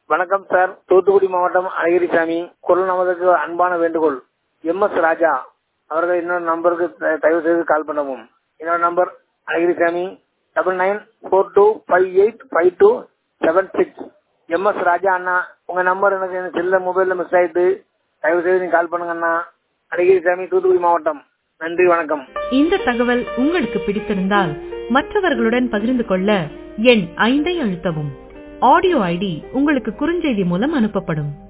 வணக்கம் சார் தூத்துக்குடி மாவட்டம் அழகிரிசாமி குரல் நமதுக்கு அன்பான வேண்டுகோள் எம் எஸ் ராஜா அவர்கள் இன்னொரு நம்பருக்கு த- தயவு செய்து கால் பண்ணவும் என்னோட number Azhagirisamy double nine four two five eight five two seven six M S Raja அண்ணா உங்க நம்பர் எனக்கு எனக்கு செல்ல மொபைல்ல மிஸ் ஆயிட்டு தயவு செய்து நீங்க கால் பண்ணுங்க அண்ணா அழகிரிசாமி தூத்துக்குடி மாவட்டம் நன்றி வணக்கம் இந்த தகவல் உங்களுக்கு பிடித்திருந்தால் மற்றவர்களுடன் பகிர்ந்து கொள்ள எண் ஐந்தை அழுத்தவும் ஆடியோ ஐடி உங்களுக்கு குறுஞ்செய்தி மூலம் அனுப்பப்படும்